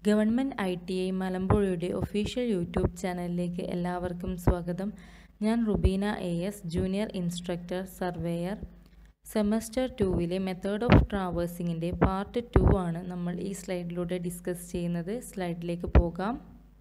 Government I T I മലമ്പുഴയുടെ official YouTube ചാനലിലേക്ക് എല്ലാവർക്കും സ്വാഗതം ഞാൻ Rubeena A S junior instructor surveyor semester ടൂവിലെ മെത്തേഡ് ഓഫ് ട്രാവേഴ്സിങ്ങിൻ്റെ പാർട്ട് ടു ആണ് നമ്മൾ ഈ സ്ലൈഡിലൂടെ ഡിസ്കസ് ചെയ്യുന്നത് സ്ലൈഡിലേക്ക് പോകാം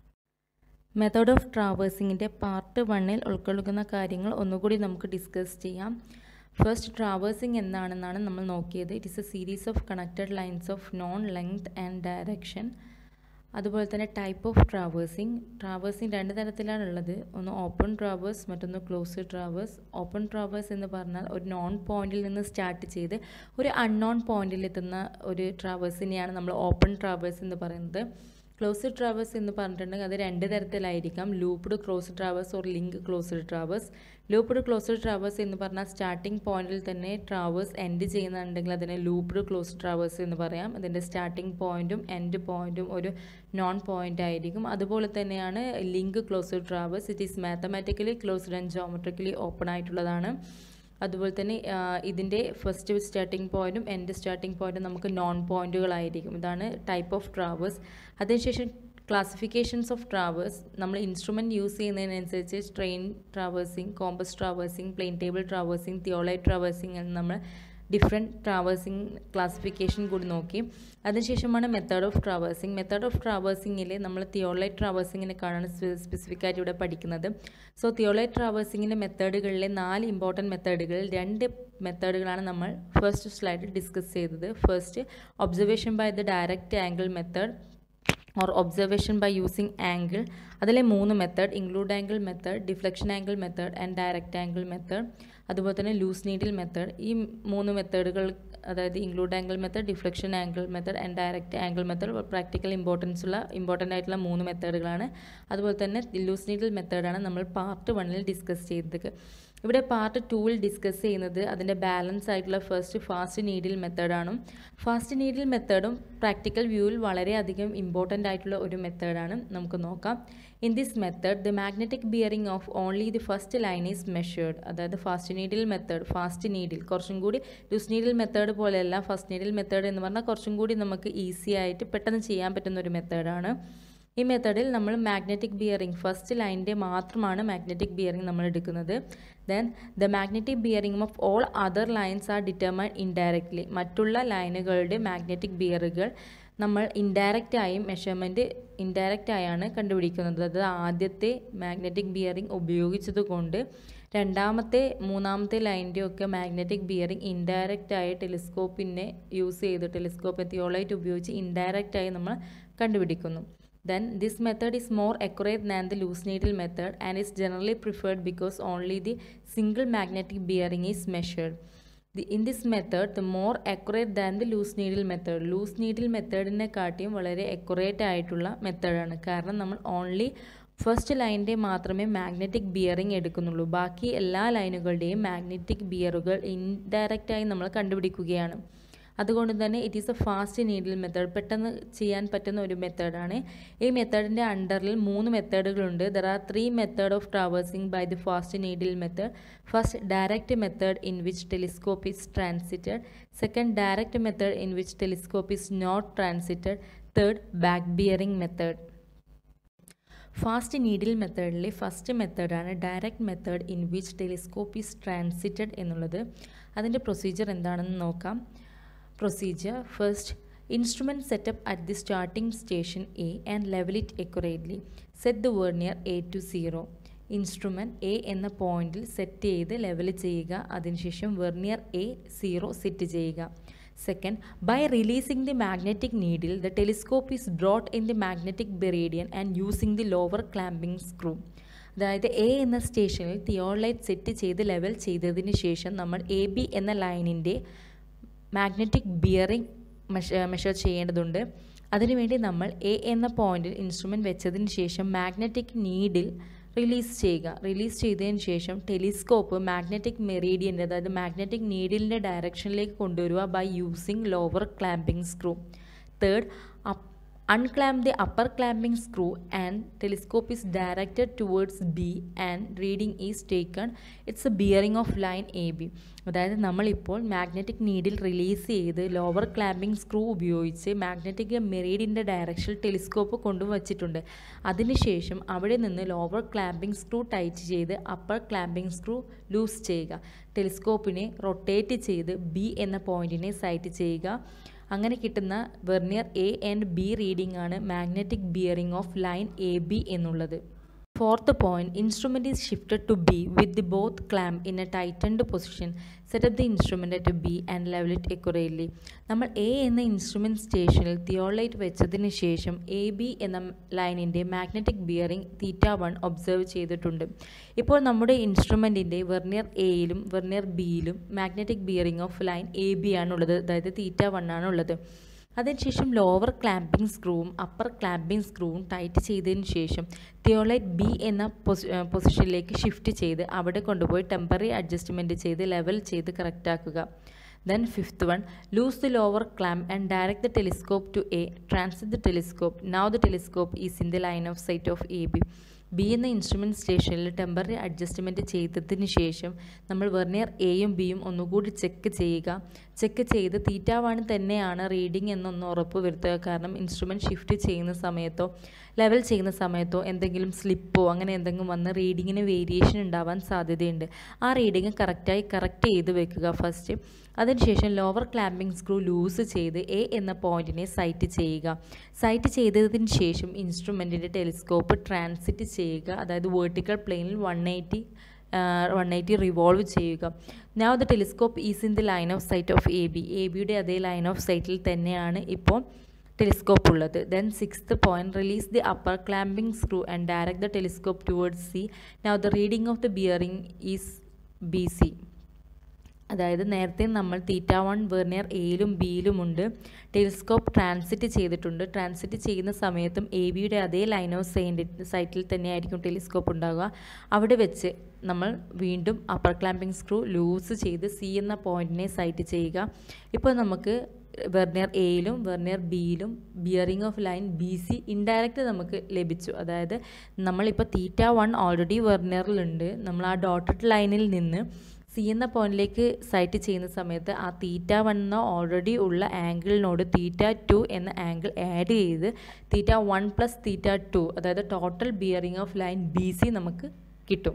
മെത്തേഡ് ഓഫ് ട്രാവേഴ്സിങ്ങിൻ്റെ പാർട്ട് വണ്ണിൽ ഉൾക്കൊള്ളുന്ന കാര്യങ്ങൾ ഒന്നുകൂടി നമുക്ക് ഡിസ്കസ് ചെയ്യാം ഫസ്റ്റ് ട്രാവേഴ്സിംഗ് എന്താണെന്നാണ് നമ്മൾ നോക്കിയത് it is a series of connected lines of known length and direction അതുപോലെ തന്നെ ടൈപ്പ് ഓഫ് ട്രാവേഴ്സിംഗ് ട്രാവേഴ്സിംഗ് രണ്ട് തരത്തിലാണ് ഉള്ളത് ഒന്ന് ഓപ്പൺ ട്രാവേഴ്സ് മറ്റൊന്ന് ക്ലോസ്ഡ് ട്രാവേഴ്സ് ഓപ്പൺ ട്രാവേഴ്സ് എന്ന് പറഞ്ഞാൽ ഒരു നോൺ പോയിന്റിൽ നിന്ന് സ്റ്റാർട്ട് ചെയ്ത് ഒരു അൺനോൺ പോയിന്റിൽ എത്തുന്ന ഒരു ട്രാവേഴ്സിനെയാണ് നമ്മൾ ഓപ്പൺ ട്രാവേഴ്സ് എന്ന് പറയുന്നത് ക്ലോസ്ഡ് ട്രാവേഴ്സ് എന്ന് പറഞ്ഞിട്ടുണ്ടെങ്കിൽ അത് രണ്ട് തരത്തിലായിരിക്കാം looped closed traverse or link closed traverse looped closed traverse എന്ന് പറഞ്ഞാൽ സ്റ്റാർട്ടിംഗ് പോയിന്റിൽ തന്നെ ട്രാവേഴ്സ് എൻഡ് ചെയ്യുന്നുണ്ടെങ്കിൽ അതിനെ ലൂപ്ഡ് ക്ലോസ്ഡ് ട്രാവേഴ്സ് എന്ന് പറയാം അതിൻ്റെ സ്റ്റാർട്ടിംഗ് പോയിന്റും എൻഡ് പോയിന്റും ഒരു നോൺ പോയിന്റ് ആയിരിക്കും അതുപോലെ തന്നെയാണ് link closed traverse it is mathematically closed and geometrically open ആയിട്ടുള്ളതാണ് അതുപോലെ തന്നെ ഇതിൻ്റെ ഫസ്റ്റ് സ്റ്റാർട്ടിംഗ് പോയിന്റും എൻഡ് സ്റ്റാർട്ടിംഗ് പോയിന്റും നമുക്ക് നോൺ പോയിന്റുകളായിരിക്കും ഇതാണ് ടൈപ്പ് ഓഫ് ട്രാവേഴ്സ് അതിനുശേഷം ക്ലാസിഫിക്കേഷൻസ് ഓഫ് ട്രാവേഴ്സ് നമ്മൾ ഇൻസ്ട്രുമെൻറ്റ് യൂസ് ചെയ്യുന്നതിനനുസരിച്ച് train traversing compass traversing plane table traversing theodolite traversing എന്ന് നമ്മൾ ഡിഫറെൻറ്റ് ട്രാവേഴ്സിങ് ക്ലാസിഫിക്കേഷൻ കൂടി നോക്കി അതിനുശേഷമാണ് method of traversing method of ട്രാവേഴ്സിങ്ങിൽ നമ്മൾ തിയോളൈറ്റ് ട്രാവേഴ്സിങ്ങിനെ കാണാൻ സ്പെസിഫിക് ആയിട്ട് ഇവിടെ പഠിക്കുന്നത് സോ തിയോളൈറ്റ് ട്രാവേഴ്സിങ്ങിൻ്റെ മെത്തേഡുകളിലെ നാല് ഇമ്പോർട്ടൻറ്റ് മെത്തേഡുകളിൽ രണ്ട് മെത്തേഡുകളാണ് നമ്മൾ ഫസ്റ്റ് സ്ലൈഡിൽ ഡിസ്കസ് ചെയ്തത് first observation by the direct angle method or observation by using angle അതിലെ മൂന്ന് method include angle method deflection angle method and direct angle method അതുപോലെ തന്നെ ലൂസ് നീഡിൽ മെത്തേഡ് ഈ മൂന്ന് മെത്തേഡുകൾ അതായത് include angle method deflection angle method and direct angle method practical importance ഉള്ള important ആയിട്ടുള്ള മൂന്ന് മെത്തേഡുകളാണ് അതുപോലെ തന്നെ ലൂസ് നീഡിൽ മെത്തേഡാണ് നമ്മൾ പാർട്ട് വണ്ണിൽ ഡിസ്കസ് ചെയ്തത് ഇവിടെ പാർട്ട് ടൂവിൽ ഡിസ്കസ് ചെയ്യുന്നത് അതിൻ്റെ ബാലൻസ് ആയിട്ടുള്ള ഫസ്റ്റ് ഫാസ്റ്റ് നീഡിൽ മെത്തേഡാണ് ഫാസ്റ്റ് നീഡിൽ മെത്തേഡും പ്രാക്ടിക്കൽ വ്യൂവിൽ വളരെയധികം ഇമ്പോർട്ടൻ്റ് ആയിട്ടുള്ള ഒരു മെത്തേഡാണ് നമുക്ക് നോക്കാം in this method the magnetic bearing of only the first line is measured അതായത് fast needle method fast needle കുറച്ചും കൂടി ലൂസ് നീഡിൽ മെത്തേഡ് പോലെയല്ല ഫസ്റ്റ് നീഡിൽ മെത്തേഡ് എന്ന് പറഞ്ഞാൽ കുറച്ചും കൂടി നമുക്ക് ഈസി ആയിട്ട് പെട്ടെന്ന് ചെയ്യാൻ പറ്റുന്ന ഒരു മെത്തേഡാണ് ഈ മെത്തേഡിൽ നമ്മൾ മാഗ്നറ്റിക് ബിയറിംഗ് ഫസ്റ്റ് ലൈനിൻ്റെ മാത്രമാണ് മാഗ്നറ്റിക് ബിയറിംഗ് നമ്മൾ എടുക്കുന്നത് then the magnetic bearing of all other lines are determined indirectly മറ്റുള്ള ലൈനുകളുടെ മാഗ്നറ്റിക് ബിയറുകൾ നമ്മൾ ഇൻഡയറക്റ്റ് ആയും മെഷർമെൻറ്റ് ഇൻഡയറക്റ്റ് ആയാണ് കണ്ടുപിടിക്കുന്നത് അത് ആദ്യത്തെ മാഗ്നറ്റിക് ബിയറിംഗ് ഉപയോഗിച്ചതുകൊണ്ട് രണ്ടാമത്തെ മൂന്നാമത്തെ ലൈനിൻ്റെ ഒക്കെ മാഗ്നറ്റിക് ബിയറിംഗ് ഇൻഡയറക്റ്റ് ആയി ടെലിസ്കോപ്പിനെ യൂസ് ചെയ്ത് ടെലിസ്കോപ്പ് തിയോളൈറ്റ് ഉപയോഗിച്ച് ഇൻഡയറക്റ്റ് ആയി നമ്മൾ കണ്ടുപിടിക്കുന്നു then this method is more accurate than the loose needle method and is generally preferred because only the single magnetic bearing is measured the, in this method the more accurate than the loose needle method loose needle മെത്തേഡിനെ കാട്ടിയും വളരെ accurate ആയിട്ടുള്ള മെത്തേഡാണ് കാരണം നമ്മൾ only first ലൈനിൻ്റെ മാത്രമേ magnetic bearing എടുക്കുന്നുള്ളൂ ബാക്കി എല്ലാ ലൈനുകളുടെയും മാഗ്നറ്റിക് ബിയറുകൾ ഇൻഡയറക്റ്റായി നമ്മൾ കണ്ടുപിടിക്കുകയാണ് അതുകൊണ്ട് തന്നെ it is a fast needle method പെട്ടെന്ന് ചെയ്യാൻ പറ്റുന്ന ഒരു മെത്തേഡാണ് ഈ മെത്തേഡിൻ്റെ അണ്ടറിൽ മൂന്ന് മെത്തേഡുകളുണ്ട് there are three method of traversing by the fast needle method first direct method in which telescope is transited second direct method in which telescope is not transited third back bearing method fast needle മെത്തേഡിലെ first മെത്തേഡാണ് direct method in which telescope is transited എന്നുള്ളത് അതിൻ്റെ procedure എന്താണെന്ന് നോക്കാം procedure first instrument set up at the starting station A and level it accurately set the vernier A to 0 instrument A എന്ന പോയിന്റിൽ set ചെയ്ത് level ചെയ്യുക അതിനുശേഷം vernier A zero set ചെയ്യുക second by releasing the magnetic needle the telescope is brought in the magnetic meridian and using the lower clamping screw അതായത് A എന്ന സ്റ്റേഷനിൽ തിയോളൈറ്റ് set ചെയ്ത് ലെവൽ ചെയ്തതിന് ശേഷം നമ്മൾ എ ബി എന്ന ലൈനിൻ്റെ മാഗ്നറ്റിക് ബിയറിംഗ് മെഷ മെഷർ ചെയ്യേണ്ടതുണ്ട് അതിനുവേണ്ടി നമ്മൾ എ എന്ന പോയിന്റിൽ ഇൻസ്ട്രുമെൻറ്റ് വെച്ചതിന് ശേഷം മാഗ്നറ്റിക് നീഡിൽ റിലീസ് ചെയ്യുക റിലീസ് ചെയ്തതിന് ശേഷം ടെലിസ്കോപ്പ് മാഗ്നറ്റിക് മെറീഡിയൻ്റെ അതായത് മാഗ്നറ്റിക് നീഡിലിൻ്റെ ഡയറക്ഷനിലേക്ക് കൊണ്ടുവരിക by using lower clamping screw third unclamp the upper clamping screw and telescope is directed towards B and reading is taken it's a bearing of line AB അതായത് നമ്മളിപ്പോൾ magnetic needle release ചെയ്ത് lower clamping screw ഉപയോഗിച്ച് magnetic മെറീഡിൻ്റെ direction telescope കൊണ്ടുവച്ചിട്ടുണ്ട് അതിനുശേഷം അവിടെ നിന്ന് lower clamping screw tight ചെയ്ത് അപ്പർ ക്ലാമ്പിംഗ് സ്ക്രൂ ലൂസ് ചെയ്യുക ടെലിസ്കോപ്പിനെ റൊട്ടേറ്റ് ചെയ്ത് ബി എന്ന പോയിന്റിനെ സൈറ്റ് ചെയ്യുക അങ്ങനെ കിട്ടുന്ന vernier A and B reading ആണ് magnetic bearing of line A B എന്നുള്ളത് fourth point instrument is shifted to B with the both clamp in a tightened position set up the instrument at B and level it accurately നമ്മൾ A എന്ന instrument സ്റ്റേഷനിൽ തിയോളൈറ്റ് വെച്ചതിന് ശേഷം A B എന്ന ലൈനിൻ്റെ magnetic bearing theta one observe ചെയ്തിട്ടുണ്ട് ഇപ്പോൾ നമ്മുടെ ഇൻസ്ട്രുമെൻറ്റിൻ്റെ വെർണിയർ എയിലും വെർണിയർ ബിയിലും magnetic bearing of line A B ആണുള്ളത് അതായത് തീറ്റ വൺ ആണുള്ളത് അതിനുശേഷം ലോവർ ക്ലാമ്പിംഗ് സ്ക്രൂവും അപ്പർ ക്ലാമ്പിംഗ് സ്ക്രൂവും ടൈറ്റ് ചെയ്തതിന് ശേഷം തിയോളൈറ്റ് ബി എന്ന പൊസിഷനിലേക്ക് ഷിഫ്റ്റ് ചെയ്ത് അവിടെ കൊണ്ടുപോയി ടെമ്പററി അഡ്ജസ്റ്റ്മെൻറ്റ് ചെയ്ത് ലെവൽ ചെയ്ത് കറക്റ്റ് ആക്കുക then fifth one loose the lower clamp and direct the telescope to A transit the telescope now the telescope is in the line of sight of A B B എന്ന instrument സ്റ്റേഷനിൽ temporary adjustment ചെയ്തതിന് ശേഷം നമ്മൾ vernier എയും ബിയും ഒന്നുകൂടി check ചെയ്യുക check ചെയ്ത് തീറ്റ വൺ തന്നെയാണ് റീഡിംഗ് എന്നൊന്ന് ഉറപ്പ് വരുത്തുക കാരണം ഇൻസ്ട്രുമെൻറ്റ് ഷിഫ്റ്റ് ചെയ്യുന്ന സമയത്തോ ലെവൽ ചെയ്യുന്ന സമയത്തോ എന്തെങ്കിലും സ്ലിപ്പോ അങ്ങനെ എന്തെങ്കിലും വന്ന് റീഡിങ്ങിന് വേരിയേഷൻ ഉണ്ടാവാൻ സാധ്യതയുണ്ട് ആ റീഡിങ് കറക്റ്റായി കറക്റ്റ് ചെയ്ത് വെക്കുക ഫസ്റ്റ് അതിനുശേഷം ലോവർ ക്ലാമ്പിംഗ് സ്ക്രൂ ലൂസ് ചെയ്ത് എ എന്ന പോയിന്റിനെ സൈറ്റ് ചെയ്യുക സൈറ്റ് ചെയ്തതിന് ശേഷം ഇൻസ്ട്രുമെൻറ്റിൻ്റെ ടെലിസ്കോപ്പ് ട്രാൻസിറ്റ് ചെയ്യുക അതായത് വേർട്ടിക്കൽ പ്ലെയിനിൽ one eighty one eighty revolve ചെയ്യുക now the telescope is in the line of sight of A B A ബിയുടെ അതേ ലൈൻ ഓഫ് സൈറ്റിൽ തന്നെയാണ് ഇപ്പോൾ ടെലിസ്കോപ്പ് ഉള്ളത് then sixth point release the upper clamping screw and direct the telescope towards C now the reading of the bearing is B C അതായത് നേരത്തെ നമ്മൾ theta one vernier എയിലും ബിയിലും ഉണ്ട് ടെലിസ്കോപ്പ് ട്രാൻസിറ്റ് ചെയ്തിട്ടുണ്ട് ട്രാൻസിറ്റ് ചെയ്യുന്ന സമയത്തും എ ബിയുടെ അതേ ലൈൻ ഓഫ് സൈൻഡ് സൈറ്റിൽ തന്നെയായിരിക്കും ടെലിസ്കോപ്പ് ഉണ്ടാകുക അവിടെ വെച്ച് നമ്മൾ വീണ്ടും അപ്പർ ക്ലാമ്പിംഗ് സ്ക്രൂ ലൂസ് ചെയ്ത് സി എന്ന പോയിന്റിനെ സൈറ്റ് ചെയ്യുക ഇപ്പോൾ നമുക്ക് വെർണിയർ എയിലും വെർണിയർ ബിയിലും bearing of line B C indirect നമുക്ക് ലഭിച്ചു അതായത് നമ്മളിപ്പോൾ തീറ്റ വൺ ഓൾറെഡി വെർണിയറിലുണ്ട് നമ്മൾ ആ ഡോട്ടഡ് ലൈനിൽ നിന്ന് സി എന്ന പോയിന്റിലേക്ക് സൈറ്റ് ചെയ്യുന്ന സമയത്ത് ആ തീറ്റ വൺ എന്ന ഓൾറെഡി ഉള്ള ആംഗിളിനോട് തീറ്റ ടു എന്ന ആംഗിൾ ആഡ് ചെയ്ത് theta one plus theta two അതായത് total bearing of line B C നമുക്ക് കിട്ടും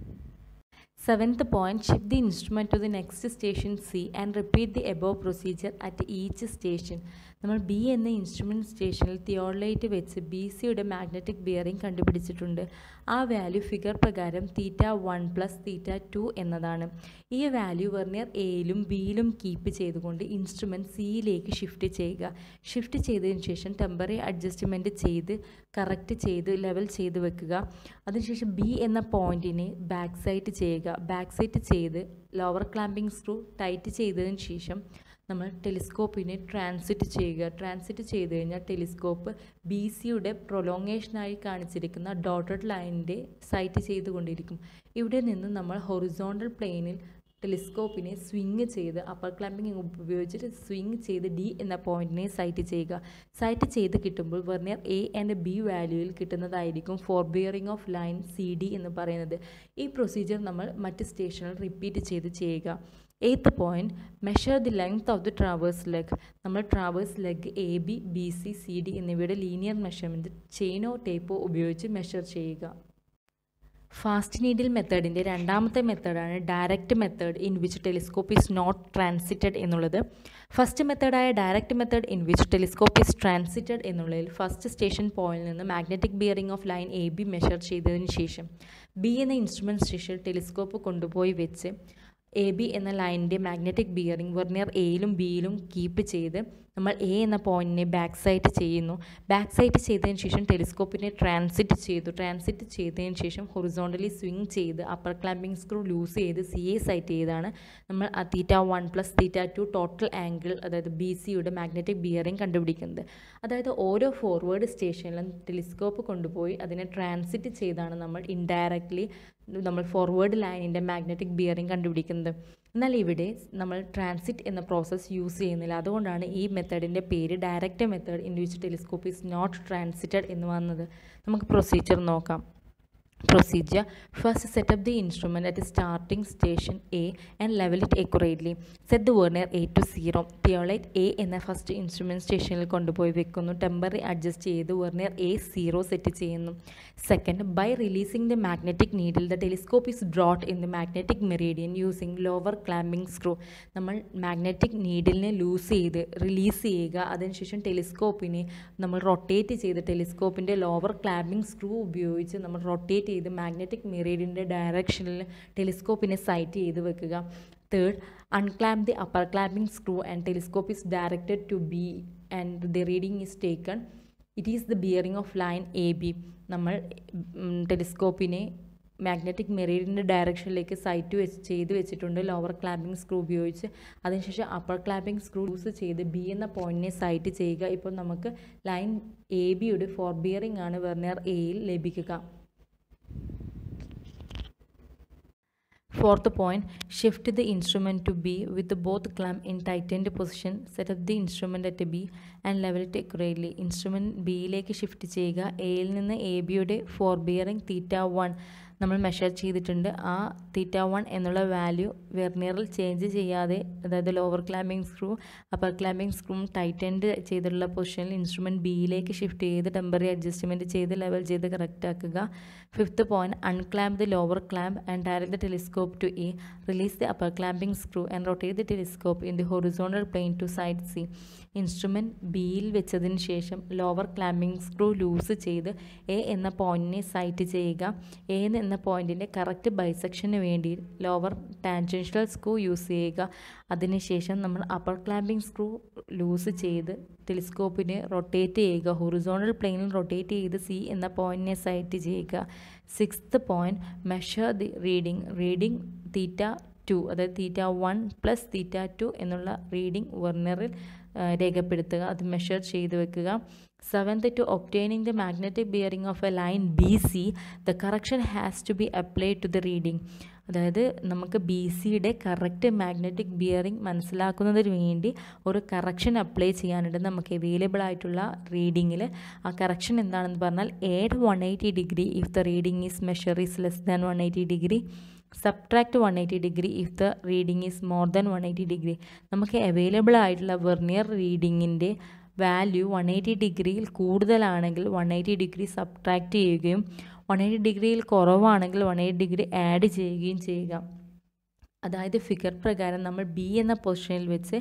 seventh point shift the instrument to the next station C and repeat the above procedure at each station നമ്മൾ B എന്ന instrument സ്റ്റേഷനിൽ theodolite വെച്ച് B സിയുടെ magnetic bearing കണ്ടുപിടിച്ചിട്ടുണ്ട് ആ value figure പ്രകാരം theta one plus theta two എന്നതാണ് ഈ value vernier എയിലും ബിയിലും കീപ്പ് ചെയ്തുകൊണ്ട് ഇൻസ്ട്രുമെൻറ്റ് സിയിലേക്ക് ഷിഫ്റ്റ് ചെയ്യുക ഷിഫ്റ്റ് ചെയ്തതിന് ശേഷം ടെമ്പററി അഡ്ജസ്റ്റ്മെൻറ്റ് ചെയ്ത് കറക്റ്റ് ചെയ്ത് ലെവൽ ചെയ്ത് വെക്കുക അതിനുശേഷം ബി എന്ന പോയിന്റിനെ ബാക്ക് സൈറ്റ് ചെയ്യുക ബാക്ക് സൈറ്റ് ചെയ്ത് ലോവർ ക്ലാമ്പിംഗ് സ്ക്രൂ ടൈറ്റ് ചെയ്തതിന് ശേഷം നമ്മൾ ടെലിസ്കോപ്പിനെ ട്രാൻസിറ്റ് ചെയ്യുക ട്രാൻസിറ്റ് ചെയ്ത് കഴിഞ്ഞാൽ ടെലിസ്കോപ്പ് ബി സിയുടെ പ്രൊലോങ്ങേഷനായി കാണിച്ചിരിക്കുന്ന ഡോട്ടഡ് ലൈനിൻ്റെ സൈറ്റ് ചെയ്തുകൊണ്ടിരിക്കും ഇവിടെ നിന്ന് നമ്മൾ ഹൊറിസോണ്ടൽ പ്ലെയിനിൽ ടെലിസ്കോപ്പിനെ സ്വിങ് ചെയ്ത് അപ്പർ ക്ലാമ്പിംഗ് ഉപയോഗിച്ചിട്ട് സ്വിങ് ചെയ്ത് ഡി എന്ന പോയിന്റിനെ സൈറ്റ് ചെയ്യുക സൈറ്റ് ചെയ്ത് കിട്ടുമ്പോൾ വെർണിയർ എ ആൻഡ് ബി വാല്യൂയിൽ കിട്ടുന്നതായിരിക്കും for bearing of line C D എന്ന് പറയുന്നത് ഈ പ്രൊസീജിയർ നമ്മൾ മറ്റ് സ്റ്റേഷനിൽ റിപ്പീറ്റ് ചെയ്ത് ചെയ്യുക eighth point measure the length of the traverse leg നമ്മൾ traverse leg A B B C C D എന്നിവയുടെ ലീനിയർ മെഷർമെൻറ്റ് ചെയിനോ ടേപ്പോ ഉപയോഗിച്ച് മെഷർ ചെയ്യുക ഫാസ്റ്റ് നീഡിൽ മെത്തേഡിൻ്റെ രണ്ടാമത്തെ മെത്തേഡാണ് direct method in which telescope is not transited എന്നുള്ളത് ഫസ്റ്റ് മെത്തേഡായ direct method in which telescope is transited എന്നുള്ളതിൽ ഫസ്റ്റ് സ്റ്റേഷൻ പോയിന്റിൽ നിന്ന് magnetic bearing of line A B measure ചെയ്തതിന് ശേഷം ബി എന്ന ഇൻസ്ട്രുമെൻറ്റ് സ്റ്റേഷൻ ടെലിസ്കോപ്പ് കൊണ്ടുപോയി വെച്ച് എ ബി എന്ന ലൈനിൻ്റെ മാഗ്നറ്റിക് ബിയറിംഗ് വെർണിയർ എയിലും ബിയിലും കീപ്പ് ചെയ്ത് നമ്മൾ എ എന്ന പോയിന്റിനെ ബാക്ക് സൈറ്റ് ചെയ്യുന്നു ബാക്ക് സൈറ്റ് ചെയ്തതിന് ശേഷം ടെലിസ്കോപ്പിനെ ട്രാൻസിറ്റ് ചെയ്തു ട്രാൻസിറ്റ് ചെയ്തതിന് ശേഷം ഹൊറിസോണ്ടലി സ്വിങ് ചെയ്ത് അപ്പർ ക്ലാമ്പിംഗ് സ്ക്രൂ ലൂസ് ചെയ്ത് സി എ സൈറ്റ് ചെയ്താണ് നമ്മൾ ആ theta one plus theta two total angle അതായത് ബി സിയുടെ മാഗ്നറ്റിക് ബിയറിംഗ് കണ്ടുപിടിക്കുന്നത് അതായത് ഓരോ ഫോർവേഡ് സ്റ്റേഷനിലും ടെലിസ്കോപ്പ് കൊണ്ടുപോയി അതിനെ ട്രാൻസിറ്റ് ചെയ്താണ് നമ്മൾ ഇൻഡയറക്റ്റ്ലി നമ്മൾ ഫോർവേഡ് ലൈനിൻ്റെ മാഗ്നറ്റിക് ബിയറിംഗ് കണ്ടുപിടിക്കുന്നത് ചെയ്യുന്നത് എന്നാൽ ഇവിടെ നമ്മൾ ട്രാൻസിറ്റ് എന്ന പ്രോസസ്സ് യൂസ് ചെയ്യുന്നില്ല അതുകൊണ്ടാണ് ഈ മെത്തേഡിൻ്റെ പേര് direct method in which telescope is not transited എന്ന് വന്നത് നമുക്ക് പ്രൊസീജിയർ നോക്കാം procedure first set up the instrument at the starting station A and level it accurately set the vernier A to 0 theolite A എന്ന first instrument സ്റ്റേഷനിൽ കൊണ്ടുപോയി വെക്കുന്നു temporary adjust ചെയ്ത് vernier A zero set ചെയ്യുന്നു second by releasing the magnetic needle the telescope is brought in the magnetic meridian using lower clamping screw നമ്മൾ magnetic നീഡിലിനെ loose ചെയ്ത് release ചെയ്യുക അതിനുശേഷം ടെലിസ്കോപ്പിനെ നമ്മൾ റൊട്ടേറ്റ് ചെയ്ത് ടെലിസ്കോപ്പിൻ്റെ ലോവർ ക്ലാമ്പിംഗ് സ്ക്രൂ ഉപയോഗിച്ച് നമ്മൾ റൊട്ടേറ്റ് ചെയ്ത് മാഗ്നറ്റിക് മെറീഡിയൻ്റെ ഡയറക്ഷനിൽ ടെലിസ്കോപ്പിനെ സൈറ്റ് ചെയ്ത് വെക്കുക third unclamp the upper clamping screw and telescope is directed to B and the reading is taken it is the bearing of line A B നമ്മൾ ടെലിസ്കോപ്പിനെ magnetic മെറീഡിയൻ്റെ ഡയറക്ഷനിലേക്ക് site വെച്ച് ചെയ്ത് വെച്ചിട്ടുണ്ട് ലോവർ ക്ലാമ്പിംഗ് സ്ക്രൂ ഉപയോഗിച്ച് അതിനുശേഷം upper clamping screw use ചെയ്ത് B എന്ന പോയിന്റിനെ സൈറ്റ് ചെയ്യുക ഇപ്പോൾ നമുക്ക് ലൈൻ എ ബിയുടെ ഫോർ ബിയറിംഗ് ആണ് വെർണിയർ എയിൽ ലഭിക്കുക Fourth point, shift the instrument to B with the both clamp in tightened position. Set up the instrument at B and level it accurately. Instrument ബിയിലേക്ക് shift ചെയ്യുക എയിൽ നിന്ന് A ബിയുടെ fore bearing theta one നമ്മൾ measure ചെയ്തിട്ടുണ്ട് ആ theta one എന്നുള്ള value വെർണിയറിൽ ചേഞ്ച് ചെയ്യാതെ അതായത് lower clamping screw upper clamping സ്ക്രൂവും ടൈറ്റൻഡ് ചെയ്തിട്ടുള്ള പൊസിഷനിൽ ഇൻസ്ട്രുമെൻറ്റ് ബിയിലേക്ക് ഷിഫ്റ്റ് ചെയ്ത് ടെമ്പററി അഡ്ജസ്റ്റ്മെൻറ്റ് ചെയ്ത് ലെവൽ ചെയ്ത് കറക്റ്റ് ആക്കുക fifth point unclamp the lower clamp and direct the telescope to A release the upper clamping screw and rotate the telescope in the horizontal plane to side C instrument ബിയിൽ വെച്ചതിന് ശേഷം lower clamping screw loose ചെയ്ത് A എന്ന പോയിന്റിനെ sight ചെയ്യുക A എന്ന പോയിന്റിൻ്റെ correct ബൈസെക്ഷന് വേണ്ടി lower tangential screw use ചെയ്യുക അതിനുശേഷം നമ്മൾ അപ്പർ ക്ലാമ്പിംഗ് സ്ക്രൂ ലൂസ് ചെയ്ത് ടെലിസ്കോപ്പിനെ റൊട്ടേറ്റ് ചെയ്യുക ഹൊറിസോണൽ പ്ലെയിനിൽ റൊട്ടേറ്റ് ചെയ്ത് സി എന്ന പോയിന്റിനെ സൈറ്റ് ചെയ്യുക sixth point measure the reading reading theta two അതായത് theta one plus theta two എന്നുള്ള റീഡിംഗ് വെർണറിൽ രേഖപ്പെടുത്തുക അത് മെഷർ ചെയ്ത് വെക്കുക seventh to obtaining the magnetic bearing of a line B C the correction has to be apply to the reading അതായത് നമുക്ക് B സിയുടെ കറക്റ്റ് മാഗ്നറ്റിക് ബിയറിംഗ് മനസ്സിലാക്കുന്നതിന് വേണ്ടി ഒരു കറക്ഷൻ അപ്ലൈ ചെയ്യാനുണ്ട് നമുക്ക് അവൈലബിൾ ആയിട്ടുള്ള റീഡിങ്ങിൽ ആ കറക്ഷൻ എന്താണെന്ന് പറഞ്ഞാൽ add one eighty degree if the reading is measure is less than one eighty degree subtract one eighty degree if the reading is more than one eighty degree നമുക്ക് available ആയിട്ടുള്ള vernier റീഡിങ്ങിൻ്റെ value one eighty ഡിഗ്രിയിൽ കൂടുതലാണെങ്കിൽ one eighty degree subtract ചെയ്യുകയും one eighty ഡിഗ്രിയിൽ കുറവാണെങ്കിൽ one eighty degree add ചെയ്യുകയും ചെയ്യുക അതായത് ഫിഗർ പ്രകാരം നമ്മൾ ബി എന്ന പൊസിഷനിൽ വെച്ച്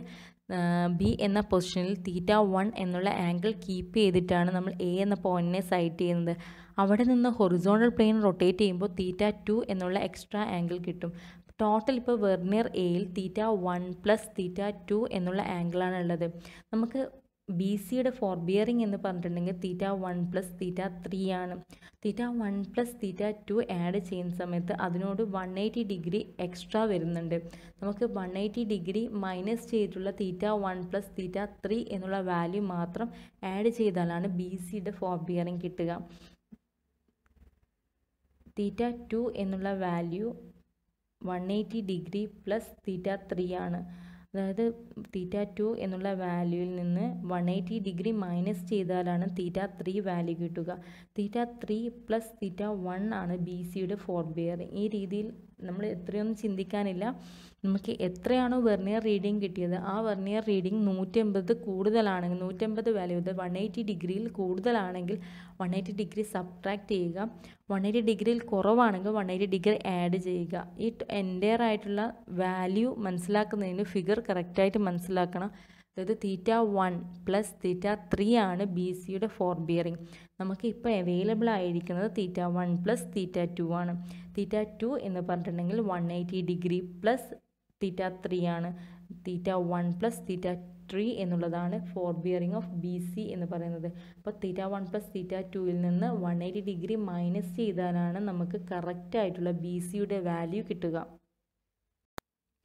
ബി എന്ന പൊസിഷനിൽ തീറ്റ വൺ എന്നുള്ള ആംഗിൾ കീപ്പ് ചെയ്തിട്ടാണ് നമ്മൾ എ എന്ന പോയിന്റിനെ സൈറ്റ് ചെയ്യുന്നത് അവിടെ നിന്ന് ഹൊറിസോണ്ടൽ പ്ലെയിൻ റൊട്ടേറ്റ് ചെയ്യുമ്പോൾ തീറ്റ ടു എന്നുള്ള എക്സ്ട്രാ ആംഗിൾ കിട്ടും ടോട്ടൽ ഇപ്പോൾ വെർണിയർ എയിൽ theta one plus theta two എന്നുള്ള ആംഗിളാണ് ഉള്ളത് നമുക്ക് ബി സിയുടെ ഫോർ ബിയറിംഗ് എന്ന് പറഞ്ഞിട്ടുണ്ടെങ്കിൽ theta one plus theta three ആണ് theta one plus theta two add ചെയ്യുന്ന സമയത്ത് അതിനോട് വൺ എയ്റ്റി ഡിഗ്രി എക്സ്ട്രാ വരുന്നുണ്ട് നമുക്ക് വൺ എയ്റ്റി ഡിഗ്രി മൈനസ് ചെയ്തിട്ടുള്ള theta one plus theta three എന്നുള്ള വാല്യൂ മാത്രം ആഡ് ചെയ്താലാണ് ബി സിയുടെ ഫോർ ബിയറിംഗ് കിട്ടുക തീറ്റ ടു എന്നുള്ള value one eighty degree plus theta three ആണ് അതായത് തീറ്റ ടു എന്നുള്ള വാല്യൂവിൽ നിന്ന് വൺ എയ്റ്റി ഡിഗ്രി മൈനസ് ചെയ്താലാണ് തീറ്റ ത്രീ വാല്യൂ കിട്ടുക theta three plus theta one ആണ് ബി സിയുടെ ഫോർ ബിയർ ഈ രീതിയിൽ നമ്മൾ എത്രയൊന്നും ചിന്തിക്കാനില്ല നമുക്ക് എത്രയാണോ വെർണിയർ റീഡിംഗ് കിട്ടിയത് ആ വെർണിയർ റീഡിംഗ് നൂറ്റമ്പത് കൂടുതലാണെങ്കിൽ നൂറ്റമ്പത് വാല്യൂ അത് വൺ എയ്റ്റി ഡിഗ്രിയിൽ കൂടുതലാണെങ്കിൽ വൺ എയ്റ്റി ഡിഗ്രി സബ്ട്രാക്ട് ചെയ്യുക വൺ എയ്റ്റി ഡിഗ്രിയിൽ കുറവാണെങ്കിൽ വൺ എയ്റ്റി ഡിഗ്രി ആഡ് ചെയ്യുക ഈ എൻറ്റയർ ആയിട്ടുള്ള വാല്യൂ മനസ്സിലാക്കുന്നതിന് ഫിഗർ കറക്റ്റായിട്ട് മനസ്സിലാക്കണം അതായത് theta one plus theta three ആണ് ബി സിയുടെ ഫോർ ബിയറിംഗ് നമുക്ക് ഇപ്പോൾ അവൈലബിൾ ആയിരിക്കുന്നത് theta one plus theta two ആണ് തീറ്റ ടു എന്ന് പറഞ്ഞിട്ടുണ്ടെങ്കിൽ one eighty degree plus theta three ആണ് theta one plus theta three എന്നുള്ളതാണ് fore bearing of B C എന്ന് പറയുന്നത് അപ്പോൾ തീറ്റ വൺ പ്ലസ് തീറ്റ ടുവിൽ നിന്ന് വൺ എയ്റ്റി ഡിഗ്രി മൈനസ് ചെയ്താലാണ് നമുക്ക് കറക്റ്റ് ആയിട്ടുള്ള ബി സിയുടെ വാല്യൂ കിട്ടുക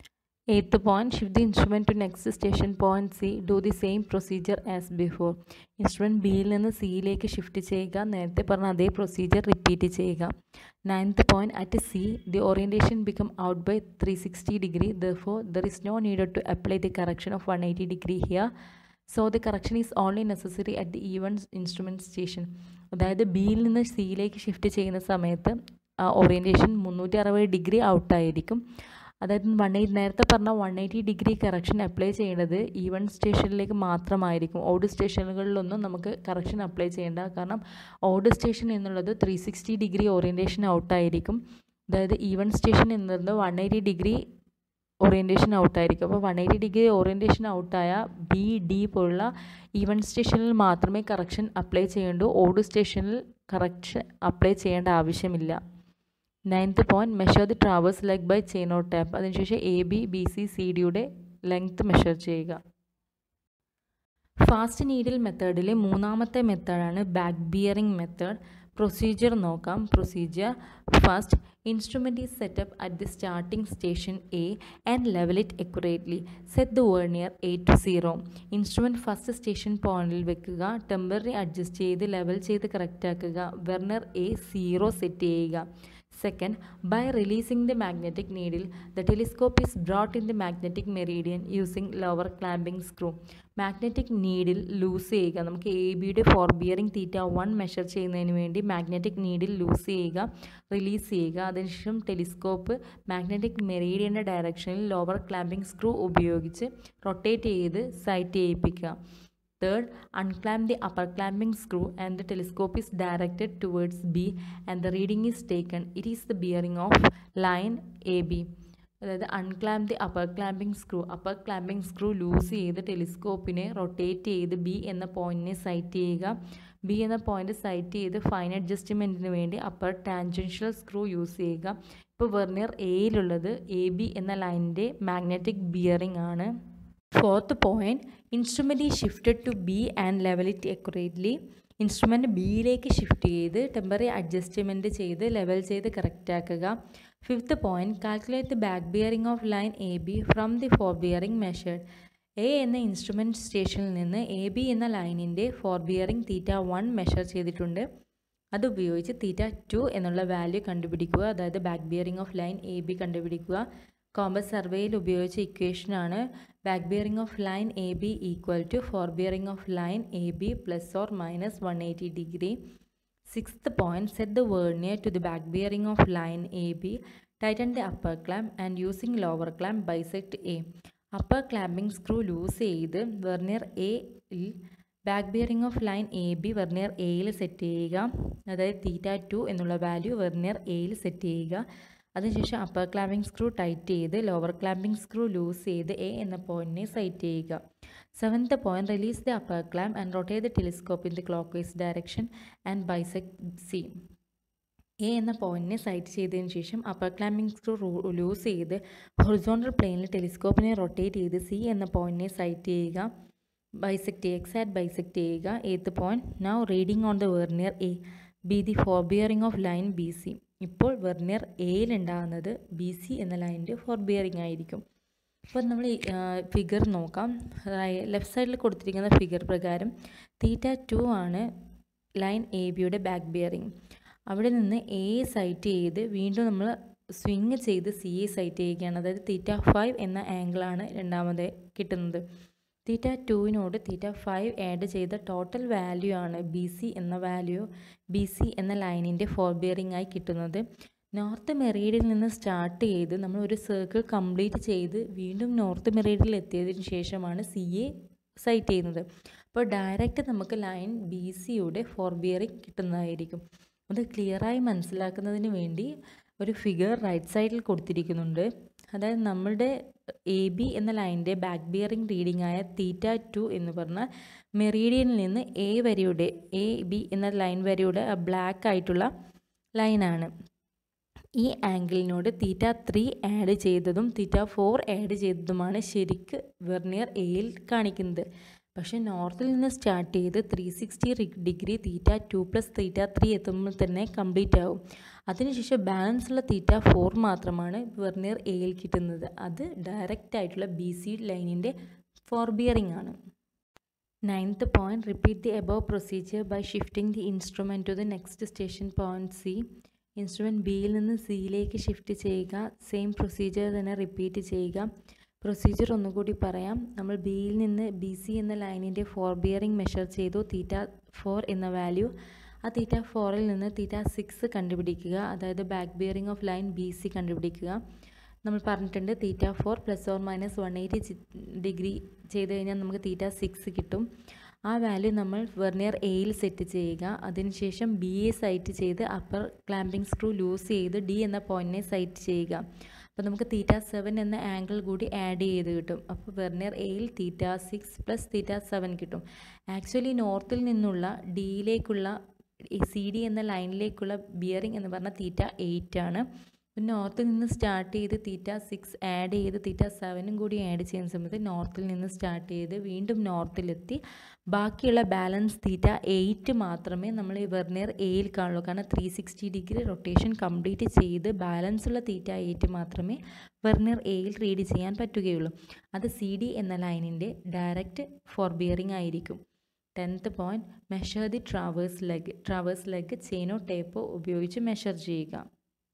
Eighth point, shift the instrument to next station point C. Do the same procedure as before. Instrument ബിയിൽ നിന്ന് സിയിലേക്ക് ഷിഫ്റ്റ് ചെയ്യുക നേരത്തെ പറഞ്ഞ അതേ പ്രൊസീജിയർ റിപ്പീറ്റ് ചെയ്യുക ninth point at C the orientation become out by three sixty degree though there is no needed to apply the correction of one eighty degree here so the correction is only necessary at the even instrument station അതായത് ബിയിൽ നിന്ന് സിയിലേക്ക് shift ചെയ്യുന്ന സമയത്ത് orientation മുന്നൂറ്റി അറുപത് degree ഔട്ടായിരിക്കും അതായത് one eight നേരത്തെ പറഞ്ഞ one eighty degree correction apply ചെയ്യേണ്ടത് ഈവൺ സ്റ്റേഷനിലേക്ക് മാത്രമായിരിക്കും ഓഡ് സ്റ്റേഷനുകളിലൊന്നും നമുക്ക് കറക്ഷൻ അപ്ലൈ ചെയ്യേണ്ട കാരണം ഓഡ് സ്റ്റേഷൻ എന്നുള്ളത് ത്രീ സിക്സ്റ്റി ഡിഗ്രി ഓറിയൻറ്റേഷൻ ഔട്ടായിരിക്കും അതായത് ഈവൺ സ്റ്റേഷൻ എന്നുള്ളത് വൺ എയ്റ്റി ഡിഗ്രി ഓറിയൻറ്റേഷൻ ഔട്ടായിരിക്കും അപ്പോൾ വൺ എയ്റ്റി ഡിഗ്രി ഓറിയൻറ്റേഷൻ ഔട്ടായ ബി ഡി പോലുള്ള ഈവൺ സ്റ്റേഷനിൽ മാത്രമേ കറക്ഷൻ അപ്ലൈ ചെയ്യേണ്ടൂ ഓഡ് സ്റ്റേഷനിൽ കറക്ഷൻ അപ്ലൈ ചെയ്യേണ്ട ആവശ്യമില്ല ninth point measure the traverse leg by chain or tape അതിനുശേഷം A B B C C ഡിയുടെ ലെങ്ത് മെഷർ ചെയ്യുക ഫാസ്റ്റ് നീഡിൽ മെത്തേഡിലെ മൂന്നാമത്തെ മെത്തേഡാണ് ബാക്ക് ബിയറിംഗ് മെത്തേഡ് പ്രൊസീജിയർ നോക്കാം procedure first instrument is set up at the starting station A and level it accurately set the vernier A to zero instrument first station പോയിന്റിൽ വെക്കുക temporary adjust ചെയ്ത് level ചെയ്ത് correct ആക്കുക vernier A zero set ചെയ്യുക Second, by releasing the magnetic needle, the telescope is brought in the magnetic meridian using lower clamping screw. Magnetic needle loose ചെയ്യുക നമുക്ക് A ബിയുടെ fore bearing theta one measure ചെയ്യുന്നതിന് വേണ്ടി magnetic needle loose ചെയ്യുക release ചെയ്യുക അതിനുശേഷം telescope magnetic മെറീഡിയൻ്റെ ഡയറക്ഷനിൽ ലോവർ ക്ലാമ്പിംഗ് സ്ക്രൂ ഉപയോഗിച്ച് റൊട്ടേറ്റ് ചെയ്ത് സൈറ്റ് ചെയ്യിപ്പിക്കുക Third, unclamp the upper clamping screw and the telescope is directed towards B and the reading is taken. It is the bearing of line AB. അതായത് unclamp the upper clamping screw upper clamping screw loose ചെയ്ത് ടെലിസ്കോപ്പിനെ rotate ചെയ്ത് B എന്ന പോയിന്റിനെ sight ചെയ്യുക B എന്ന point sight ചെയ്ത് fine അഡ്ജസ്റ്റ്മെൻറ്റിന് വേണ്ടി അപ്പർ ടാൻജൻഷ്യൽ സ്ക്രൂ യൂസ് ചെയ്യുക ഇപ്പോൾ വെർണിയർ എയിലുള്ളത് എ ബി എന്ന ലൈനിൻ്റെ മാഗ്നറ്റിക് ബിയറിംഗ് ആണ് fourth point instrument is shifted to B and level it accurately instrument ബിയിലേക്ക് ഷിഫ്റ്റ് ചെയ്ത് ടെമ്പററി അഡ്ജസ്റ്റ്മെൻറ്റ് ചെയ്ത് ലെവൽ ചെയ്ത് കറക്റ്റ് ആക്കുക fifth point calculate the back bearing of line A B from the fore bearing measured A എന്ന instrument സ്റ്റേഷനിൽ നിന്ന് A B എന്ന ലൈനിൻ്റെ fore bearing theta one measure ചെയ്തിട്ടുണ്ട് അതുപയോഗിച്ച് തീറ്റ ടു എന്നുള്ള വാല്യൂ കണ്ടുപിടിക്കുക അതായത് back bearing of line A B കണ്ടുപിടിക്കുക കോമ്പസ് സർവേയിൽ ഉപയോഗിച്ച ഇക്വേഷനാണ് back bearing of line A B equal to fore bearing of line A B plus or minus one eighty degree sixth point set the vernier to the back bearing of line A B tighten the upper clamp and using lower clamp bisect A upper clamping screw loose ചെയ്ത് vernier എയിൽ back bearing of line A B vernier എയിൽ set ചെയ്യുക അതായത് theta two എന്നുള്ള value vernier എയിൽ set ചെയ്യുക അതിനുശേഷം upper clamping screw tight ചെയ്ത് ലോവർ ക്ലാമ്പിംഗ് സ്ക്രൂ ലൂസ് ചെയ്ത് എ എന്ന പോയിന്റിനെ സൈറ്റ് ചെയ്യുക seventh point release the upper clamp and rotate the telescope in the clockwise direction and bisect C A എന്ന പോയിന്റിനെ സൈറ്റ് ചെയ്തതിന് ശേഷം അപ്പർ ക്ലാമ്പിംഗ് സ്ക്രൂ ലൂസ് ചെയ്ത് ഹൊറിസോണ്ടൽ പ്ലെയിനിൽ ടെലിസ്കോപ്പിനെ റൊട്ടേറ്റ് ചെയ്ത് സി എന്ന പോയിന്റിനെ സൈറ്റ് ചെയ്യുക ബൈസെക്ട് എക്സാറ്റ് ബൈസെക്ട് ചെയ്യുക eighth point now reading on the vernier A B the fore bearing of line B C ഇപ്പോൾ വെർണിയർ എയിൽ ഉണ്ടാകുന്നത് ബി സി എന്ന ലൈനിൻ്റെ ഫോർ ബിയറിംഗ് ആയിരിക്കും അപ്പോൾ നമ്മൾ ഫിഗർ നോക്കാം ലെഫ്റ്റ് സൈഡിൽ കൊടുത്തിരിക്കുന്ന ഫിഗർ പ്രകാരം തീറ്റ ടു ആണ് ലൈൻ എ ബിയുടെ ബാക്ക് ബിയറിംഗ് അവിടെ നിന്ന് എ സൈറ്റ് ചെയ്ത് വീണ്ടും നമ്മൾ സ്വിങ് ചെയ്ത് സി എ സൈറ്റ് ചെയ്യുകയാണ് അതായത് തീറ്റ ഫൈവ് എന്ന ആംഗിളാണ് രണ്ടാമത് കിട്ടുന്നത് തീറ്റ ടുവിനോട് തീറ്റ ഫൈവ് ആഡ് ചെയ്ത ടോട്ടൽ വാല്യൂ ആണ് ബി സി എന്ന വാല്യൂ ബി സി എന്ന ലൈനിൻ്റെ ഫോർ ബിയറിംഗ് ആയി കിട്ടുന്നത് നോർത്ത് മെറീഡിൽ നിന്ന് സ്റ്റാർട്ട് ചെയ്ത് നമ്മൾ ഒരു സർക്കിൾ കംപ്ലീറ്റ് ചെയ്ത് വീണ്ടും നോർത്ത് മെറീഡിൽ എത്തിയതിന് ശേഷമാണ് സി എ സൈറ്റ് ചെയ്യുന്നത് അപ്പോൾ ഡയറക്റ്റ് നമുക്ക് ലൈൻ ബി സിയുടെ ഫോർ ബിയറിംഗ് കിട്ടുന്നതായിരിക്കും അത് ക്ലിയറായി മനസ്സിലാക്കുന്നതിന് വേണ്ടി ഒരു ഫിഗർ റൈറ്റ് സൈഡിൽ കൊടുത്തിരിക്കുന്നുണ്ട് അതായത് നമ്മളുടെ എ ബി എന്ന ലൈനിൻ്റെ ബാക്ക് ബിയറിംഗ് റീഡിംഗ് ആയ തീറ്റ ടു എന്ന് പറഞ്ഞാൽ മെറീഡിയനിൽ നിന്ന് എ വരെയുടെ എ ബി എന്ന ലൈൻ വരെയുടെ ബ്ലാക്ക് ആയിട്ടുള്ള ലൈനാണ് ഈ ആംഗിളിനോട് തീറ്റ ത്രീ ആഡ് ചെയ്തതും തീറ്റ ഫോർ ആഡ് ചെയ്തതുമാണ് ശരിക്ക് വെർണിയർ എയിൽ കാണിക്കുന്നത് പക്ഷേ നോർത്തിൽ നിന്ന് സ്റ്റാർട്ട് ചെയ്ത് three sixty degree theta two plus theta three എത്തുമ്പോൾ തന്നെ കംപ്ലീറ്റ് ആവും അതിനുശേഷം ബാലൻസ് ഉള്ള തീറ്റ ഫോർ മാത്രമാണ് വെർനിയർ എയിൽ കിട്ടുന്നത് അത് ഡയറക്റ്റ് ആയിട്ടുള്ള ബി സി ലൈനിൻ്റെ ഫോർ ബിയറിംഗ് ആണ് ninth point repeat the above procedure by shifting the instrument to the next station point C instrument ബിയിൽ നിന്ന് സിയിലേക്ക് ഷിഫ്റ്റ് ചെയ്യുക സെയിം പ്രൊസീജിയർ തന്നെ റിപ്പീറ്റ് ചെയ്യുക പ്രൊസീജിയർ ഒന്നുകൂടി പറയാം നമ്മൾ ബിയിൽ നിന്ന് ബി സി എന്ന ലൈനിൻ്റെ ഫോർ ബിയറിംഗ് മെഷർ ചെയ്തു തീറ്റ ഫോർ എന്ന വാല്യൂ ആ തീറ്റ ഫോറിൽ നിന്ന് തീറ്റ സിക്സ് കണ്ടുപിടിക്കുക അതായത് back bearing of line B C കണ്ടുപിടിക്കുക നമ്മൾ പറഞ്ഞിട്ടുണ്ട് theta four plus or minus one eighty degree ചെയ്ത് കഴിഞ്ഞാൽ നമുക്ക് തീറ്റ സിക്സ് കിട്ടും ആ വാല്യൂ നമ്മൾ വെർണിയർ എയിൽ സെറ്റ് ചെയ്യുക അതിനുശേഷം ബി എ സൈറ്റ് ചെയ്ത് അപ്പർ ക്ലാമ്പിംഗ് സ്ക്രൂ ലൂസ് ചെയ്ത് ഡി എന്ന പോയിന്റിനെ സൈറ്റ് ചെയ്യുക അപ്പോൾ നമുക്ക് തീറ്റ സെവൻ എന്ന ആംഗിൾ കൂടി ആഡ് ചെയ്ത് കിട്ടും അപ്പോൾ വെർണിയർ എയിൽ theta six plus theta seven കിട്ടും ആക്ച്വലി നോർത്തിൽ നിന്നുള്ള ഡിയിലേക്കുള്ള സി ഡി എന്ന ലൈനിലേക്കുള്ള ബിയറിംഗ് എന്ന് പറഞ്ഞാൽ തീറ്റ എയ്റ്റ് ആണ് നോർത്തിൽ നിന്ന് സ്റ്റാർട്ട് ചെയ്ത് തീറ്റ സിക്സ് ആഡ് ചെയ്ത് തീറ്റ സെവനും കൂടി ആഡ് ചെയ്യുന്ന സമയത്ത് നോർത്തിൽ നിന്ന് സ്റ്റാർട്ട് ചെയ്ത് വീണ്ടും നോർത്തിലെത്തി ബാക്കിയുള്ള ബാലൻസ് തീറ്റ എയ്റ്റ് മാത്രമേ നമ്മൾ ഈ വെർണിയർ എയിൽ കാണുള്ളൂ കാരണം three sixty degree rotation complete ചെയ്ത് ബാലൻസ് ഉള്ള തീറ്റ എയ്റ്റ് മാത്രമേ വെർണിയർ എയിൽ റീഡ് ചെയ്യാൻ പറ്റുകയുള്ളൂ അത് സി ഡി എന്ന ലൈനിൻ്റെ ഡയറക്റ്റ് ഫോർ ബിയറിംഗ് ആയിരിക്കും tenth point measure the traverse leg traverse leg ചെയിനോ ടേപ്പോ ഉപയോഗിച്ച് മെഷർ ചെയ്യുക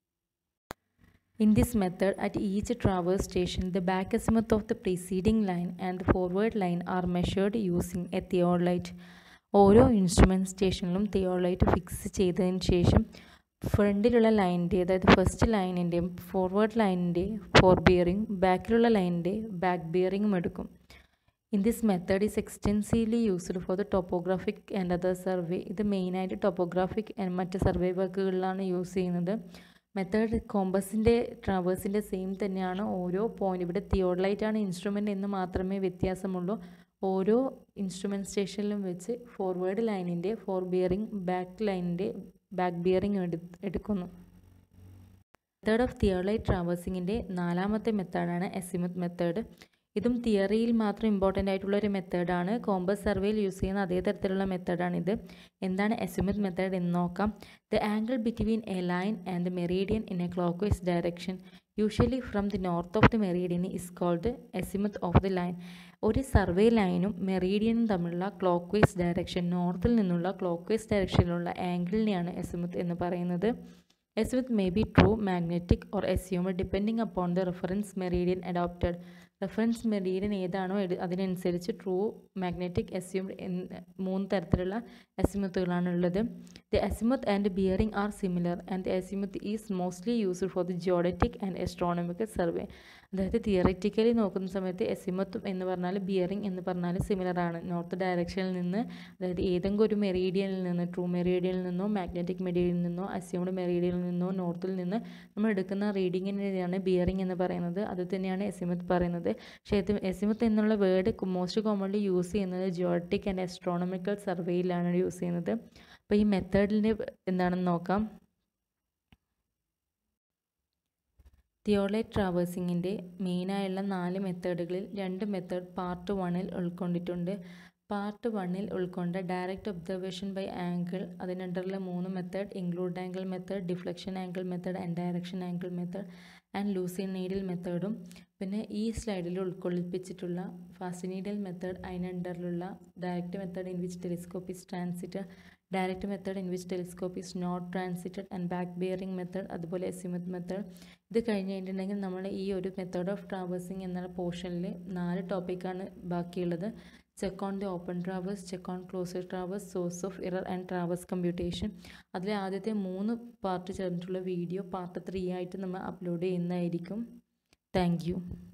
In this method, at each traverse station, the back azimuth of the preceding line and the forward line are measured using a theodolite. ഓരോ instrument സ്റ്റേഷനിലും theodolite fix ചെയ്തതിന് ശേഷം ഫ്രണ്ടിലുള്ള ലൈനിൻ്റെ അതായത് ഫസ്റ്റ് ലൈനിൻ്റെയും ഫോർവേഡ് ലൈനിൻ്റെ ഫോർ ബിയറിംഗ് ബാക്കിലുള്ള ലൈനിൻ്റെ ബാക്ക് ബിയറിംഗും എടുക്കും in this method is extensively used for the topographic and other survey ഇത് മെയിനായിട്ട് ടോപ്പോഗ്രാഫിക് ആൻഡ് മറ്റ് സർവേ വർക്കുകളിലാണ് യൂസ് ചെയ്യുന്നത് മെത്തേഡ് കോമ്പസിൻ്റെ ട്രാവേഴ്സിൻ്റെ സെയിം തന്നെയാണ് ഓരോ പോയിന്റ് ഇവിടെ തിയോഡലൈറ്റ് ആണ് ഇൻസ്ട്രുമെൻ്റ് എന്ന് മാത്രമേ വ്യത്യാസമുള്ളൂ ഓരോ ഇൻസ്ട്രുമെൻറ്റ് സ്റ്റേഷനിലും വെച്ച് ഫോർവേഡ് ലൈനിൻ്റെ ഫോർ ബിയറിംഗ് ബാക്ക് ലൈനിൻ്റെ ബാക്ക് ബിയറിംഗ് എടുക്കുന്നു മെത്തേഡ് ഓഫ് തിയോഡലൈറ്റ് ട്രാവേഴ്സിങ്ങിൻ്റെ നാലാമത്തെ മെത്തേഡാണ് എസിമത്ത് മെത്തേഡ് ഇതും തിയറിയിൽ മാത്രം ഇമ്പോർട്ടൻ്റ് ആയിട്ടുള്ള ഒരു മെത്തേഡാണ് കോമ്പസ് സർവേയിൽ യൂസ് ചെയ്യുന്ന അതേ തരത്തിലുള്ള മെത്തേഡാണിത് എന്താണ് എസിമത്ത് മെത്തേഡ് എന്ന് നോക്കാം the angle between a line and the meridian in a clockwise direction usually from the north of the meridian is called azimuth of the line ഒരു സർവേ ലൈനും മെറീഡിയനും തമ്മിലുള്ള ക്ലോക്ക് വൈസ് ഡയറക്ഷൻ നോർത്തിൽ നിന്നുള്ള clock vice ഡയറക്ഷനിലുള്ള ആംഗിളിനെയാണ് azimuth എന്ന് പറയുന്നത് azimuth may be true magnetic or assumed depending upon the reference meridian adopted reference meridian ഏതാണോ അതിനനുസരിച്ച് true magnetic assumed മൂന്ന് തരത്തിലുള്ള എസിമത്തുകളാണ് ഉള്ളത് the azimuth and bearing are similar and the azimuth is mostly used for the geodetic and astronomical survey അതായത് theoretically നോക്കുന്ന സമയത്ത് എസിമത്തും എന്ന് പറഞ്ഞാൽ ബിയറിംഗ് എന്ന് പറഞ്ഞാൽ സിമിലർ ആണ് നോർത്ത് ഡയറക്ഷനിൽ നിന്ന് അതായത് ഏതെങ്കിലും ഒരു മെറീഡിയനിൽ നിന്ന് ട്രൂ മെറീഡിയനിൽ നിന്നോ മാഗ്നറ്റിക് മെറീഡിയനിൽ നിന്നോ അസ്യൂംഡ് മെറീഡിയനിൽ നിന്നോ നോർത്തിൽ നിന്ന് നമ്മൾ എടുക്കുന്ന റീഡിങ്ങിനെയാണ് ബിയറിംഗ് എന്ന് പറയുന്നത് അത് തന്നെയാണ് എസിമത്ത് പറയുന്നത് പക്ഷേ എസിമത്ത് എന്നുള്ള വേർഡ് മോസ്റ്റ് കോമൺലി യൂസ് ചെയ്യുന്നത് ജിയോട്ടിക് ആൻഡ് ആസ്ട്രോണമിക്കൽ സർവേയിലാണ് യൂസ് ചെയ്യുന്നത് അപ്പോൾ ഈ മെത്തേഡിൻ്റെ എന്താണെന്ന് നോക്കാം തിയോളൈറ്റ് ട്രാവേഴ്സിങ്ങിൻ്റെ മെയിനായുള്ള നാല് മെത്തേഡുകളിൽ രണ്ട് മെത്തേഡ് പാർട്ട് വണ്ണിൽ ഉൾക്കൊണ്ടിട്ടുണ്ട് പാർട്ട് വണ്ണിൽ ഉൾക്കൊണ്ട ഡയറക്റ്റ് ഒബ്സർവേഷൻ ബൈ ആംഗിൾ അതിനണ്ടറിലെ മൂന്ന് method include angle method deflection angle method and direction angle method and loose needle മെത്തേഡും പിന്നെ ഈ സ്ലൈഡിൽ ഉൾക്കൊള്ളിപ്പിച്ചിട്ടുള്ള ഫാസ്റ്റ് നീഡിൽ മെത്തേഡ് അതിനണ്ടറിലുള്ള direct method in which telescope is transited direct method in which telescope is not transited and back bearing method അതുപോലെ azimuth method ഇത് കഴിഞ്ഞ് കഴിഞ്ഞിട്ടുണ്ടെങ്കിൽ നമ്മൾ ഈ ഒരു മെത്തേഡ് ഓഫ് ട്രാവേഴ്സിങ് എന്ന പോർഷനിൽ നാല് ടോപ്പിക്കാണ് ബാക്കിയുള്ളത് check on the open traverse check on closer traverse source of error and traverse computation അതിലെ ആദ്യത്തെ മൂന്ന് പാർട്ട് ചേർന്നിട്ടുള്ള വീഡിയോ പാർട്ട് ത്രീ ആയിട്ട് നമ്മൾ അപ്ലോഡ് ചെയ്യുന്നതായിരിക്കും താങ്ക്